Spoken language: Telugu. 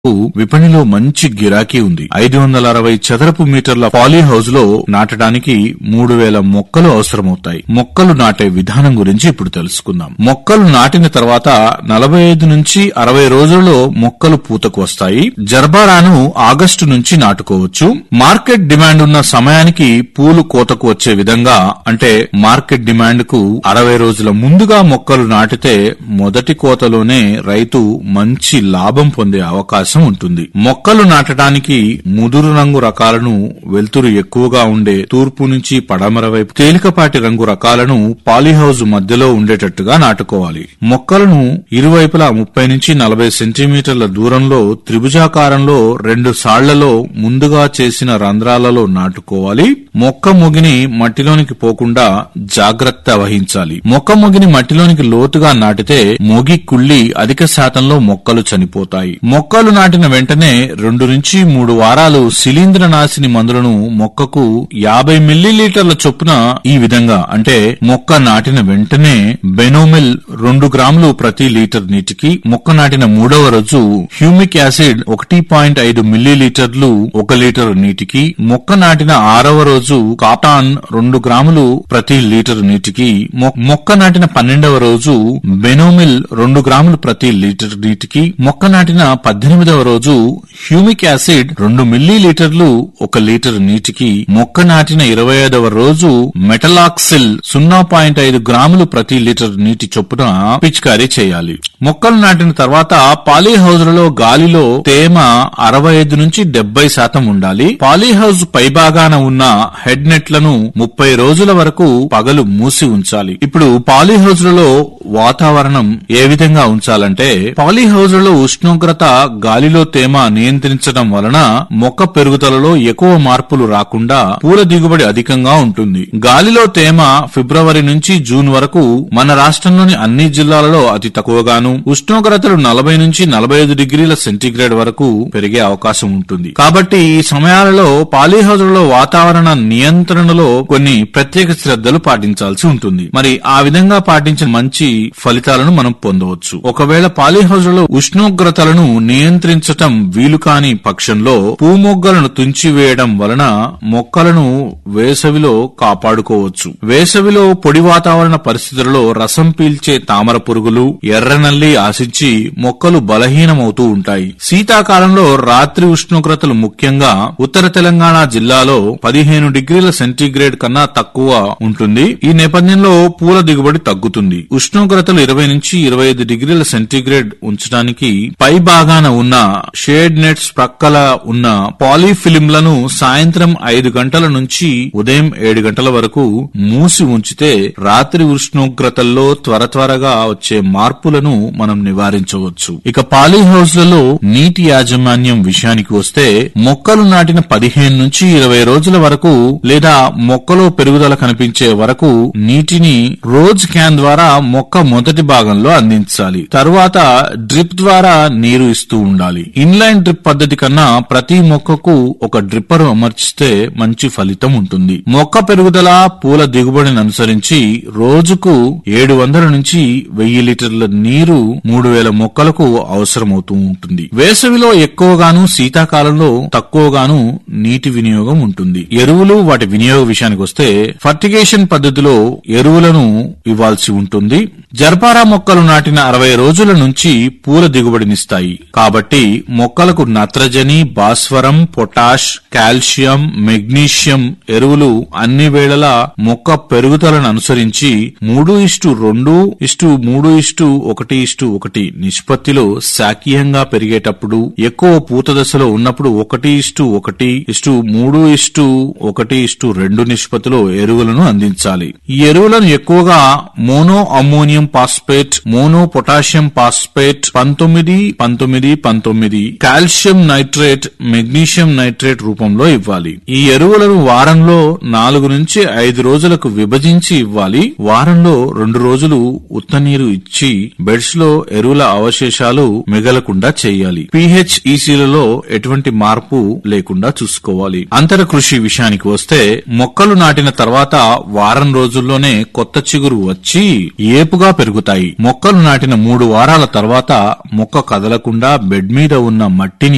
విపణిలో మంచి గిరాకీ ఉంది ఐదు వందల అరవై చదరపు మీటర్ల పాలీ హౌస్ లో నాటడానికి మూడు వేల మొక్కలు అవసరమవుతాయి మొక్కలు నాటే విధానం గురించి ఇప్పుడు తెలుసుకుందాం మొక్కలు నాటిన తర్వాత నలభై ఐదు నుంచి అరవై రోజుల్లో మొక్కలు పూతకు వస్తాయి జర్బారాను ఆగస్టు నుంచి నాటుకోవచ్చు మార్కెట్ డిమాండ్ ఉన్న సమయానికి పూలు కోతకు వచ్చే విధంగా అంటే మార్కెట్ డిమాండ్ కు అరవై రోజుల ముందుగా మొక్కలు నాటితే మొదటి కోతలోనే రైతు మంచి లాభం పొందే అవకాశం ఉంటుంది మొక్కలు నాటడానికి ముదురు రంగు రకాలను వెలుతురు ఎక్కువగా ఉండే తూర్పు నుంచి పడమర వైపు తేలికపాటి రంగు రకాలను పాలీహౌజ్ మధ్యలో ఉండేటట్టుగా నాటుకోవాలి మొక్కలను ఇరువైపులా ముప్పై నుంచి నలభై సెంటీమీటర్ల దూరంలో త్రిభుజాకారంలో రెండు సాళ్లలో ముందుగా చేసిన రంధ్రాలలో నాటుకోవాలి మొక్క మొగిని మట్టిలోనికి పోకుండా జాగ్రత్త వహించాలి మొక్క మొగిని మట్టిలోనికి లోతుగా నాటితే మొగి కుళ్ళి అధిక శాతంలో మొక్కలు చనిపోతాయి మొక్కలు నాటిన వెంటనే రెండు నుంచి మూడు వారాలు శిలీంద్ర నాశిని మందులను మొక్కకు యాభై మిల్లీలీటర్ల చొప్పున ఈ విధంగా అంటే మొక్క నాటిన వెంటనే బెనోమిల్ రెండు గ్రాములు ప్రతి లీటర్ నీటికి మొక్క నాటిన మూడవ రోజు హ్యూమిక్ యాసిడ్ ఒకటి పాయింట్ ఐదు మిల్లీలీటర్లు ఒక లీటర్ నీటికి మొక్క నాటిన ఆరవ రోజు కాటాన్ రెండు గ్రాములు ప్రతి లీటర్ నీటికి మొ- మొక్క నాటిన పన్నెండవ రోజు బెనోమిల్ రెండు గ్రాములు ప్రతి లీటర్ నీటికి మొక్క నాటిన పద్దెనిమిదవ రోజు హ్యూమిక్ యాసిడ్ రెండు మిల్లీ లీటర్లు ఒక లీటర్ నీటికి మొక్క నాటిన ఇరవై ఐదవ రోజు మెటలాక్సిల్ సున్నా పాయింట్ ఐదు గ్రాములు ప్రతి లీటర్ నీటి చొప్పున పిచికారీ చేయాలి మొక్కలు నాటిన తర్వాత పాలీ హౌజ్లలో గాలిలో తేమ అరవై ఐదు నుంచి డెబ్బై శాతం ఉండాలి పాలీ హౌజ్ పైభాగాన ఉన్న హెడ్ నెట్లను ముప్పై రోజుల వరకు పగలు మూసి ఉంచాలి ఇప్పుడు పాలీ హౌజ్లలో వాతావరణం ఏ విధంగా ఉంచాలంటే పాలీ హౌజ్లలో ఉష్ణోగ్రత గాలిలో తేమ నియంత్రించడం వలన మొక్క పెరుగుదలలో ఎక్కువ మార్పులు రాకుండా పూల దిగుబడి అధికంగా ఉంటుంది గాలిలో తేమ ఫిబ్రవరి నుంచి జూన్ వరకు మన రాష్ట్రంలోని అన్ని జిల్లాలలో అతి తక్కువగాను ఉష్ణోగ్రతలు నలభై నుంచి నలభై ఐదు డిగ్రీల సెంటీగ్రేడ్ వరకు పెరిగే అవకాశం ఉంటుంది కాబట్టి ఈ సమయాలలో పాలీహౌజ్లలో వాతావరణ నియంత్రణలో కొన్ని ప్రత్యేక శ్రద్ధలు పాటించాల్సి ఉంటుంది మరి ఆ విధంగా పాటించిన మంచి ఫలితాలను మనం పొందవచ్చు ఒకవేళ పాలీహౌజ్లలో ఉష్ణోగ్రతలను నియంత్రించటం వీలు కాని పక్షంలో పూమొగ్గలను తుంచివేయడం వలన మొక్కలను వేసవిలో కాపాడుకోవచ్చు వేసవిలో పొడి వాతావరణ పరిస్థితులలో రసం పీల్చే తామర పురుగులు ఎర్రనల్లి ఆశించి మొక్కలు బలహీనమవుతూ ఉంటాయి శీతాకాలంలో రాత్రి ఉష్ణోగ్రతలు ముఖ్యంగా ఉత్తర తెలంగాణ జిల్లాలో పదిహేను డిగ్రీల సెంటీగ్రేడ్ కన్నా తక్కువ ఉంటుంది ఈ నేపథ్యంలో పూల దిగుబడి తగ్గుతుంది ఉష్ణోగ్రతలు ఇరవై నుంచి ఇరవై ఐదు డిగ్రీల సెంటీగ్రేడ్ ఉంచడానికి పై భాగాన ఉన్న షేడ్ నెట్స్ ప్రక్కల ఉన్న పాలీఫిలింలను సాయంత్రం ఐదు గంటల నుంచి ఉదయం ఏడు గంటల వరకు మూసి ఉంచితే రాత్రి ఉష్ణోగ్రతల్లో త్వర త్వరగా వచ్చే మార్పులను మనం నివారించవచ్చు ఇక పాలీ హౌస్లలో నీటి యాజమాన్యం విషయానికి వస్తే మొక్కలు నాటిన పదిహేను నుంచి ఇరవై రోజుల వరకు లేదా మొక్కలో పెరుగుదల కనిపించే వరకు నీటిని రోజ్ క్యాన్ ద్వారా మొక్క మొదటి భాగంలో అందించాలి తరువాత డ్రిప్ ద్వారా నీరు ఇస్తూ ఉండాలి ఇన్లైన్ డ్రిప్ పద్ధతి కన్నా ప్రతి మొక్కకు ఒక డ్రిప్పర్ అమర్చితే మంచి ఫలితం ఉంటుంది మొక్క పెరుగుదల పూల దిగుబడిని అనుసరించి రోజుకు ఏడు వందల నుంచి వెయ్యి లీటర్ల నీరు మూడు వేల మొక్కలకు అవసరమవుతూ ఉంటుంది వేసవిలో ఎక్కువగాను శీతాకాలంలో తక్కువగాను నీటి వినియోగం ఉంటుంది ఎరువులు వాటి వినియోగ విషయానికి వస్తే ఫర్టిగేషన్ పద్ధతిలో ఎరువులను ఇవ్వాల్సి ఉంటుంది జర్పారా మొక్కలు నాటిన అరవై రోజుల నుంచి పూల దిగుబడినిస్తాయి కాబట్టి మొక్కలకు నత్రజని భాస్వరం పొటాష్ కాల్షియం మెగ్నీషియం ఎరువులు అన్ని వేళలా మొక్క పెరుగుదలను అనుసరించి మూడు ఇష్టు రెండు ఇష్టు మూడు ఇష్టు ఒకటి ఇష్టు ఒకటి నిష్పత్తిలో శాకీయంగా పెరిగేటప్పుడు ఎక్కువ పూత దశలో ఉన్నప్పుడు ఒకటి ఇష్టు ఒకటి ఇష్టు మూడు ఇష్టు ఒకటి ఇష్టు రెండు నిష్పత్తిలో ఎరువులను అందించాలి ఈ ఎరువులను ఎక్కువగా mono ammonium phosphate mono potassium phosphate పంతొమ్మిది పంతొమ్మిది పంతొమ్మిది కాల్షియం నైట్రేట్ మెగ్నీషియం నైట్రేట్ రూపంలో ఇవ్వాలి ఈ ఎరువులను వారంలో నాలుగు నుంచి ఐదు రోజులకు విభజించి ఇవ్వాలి వారంలో రెండు రోజులు ఉత్త నీరు ఇచ్చి బెడ్స్ లో ఎరువుల అవశేషాలు మిగలకుండా చేయాలి పిహెచ్ ఈసీలలో ఎటువంటి మార్పు లేకుండా చూసుకోవాలి అంతర కృషి విషయానికి వస్తే మొక్కలు నాటిన తర్వాత వారం రోజుల్లోనే కొత్త చిగురు వచ్చి ఏపుగా పెరుగుతాయి మొక్కలు నాటిన మూడు వారాల తర్వాత మొక్క కదలకుండా బెడ్ మీద ఉన్న మట్టిని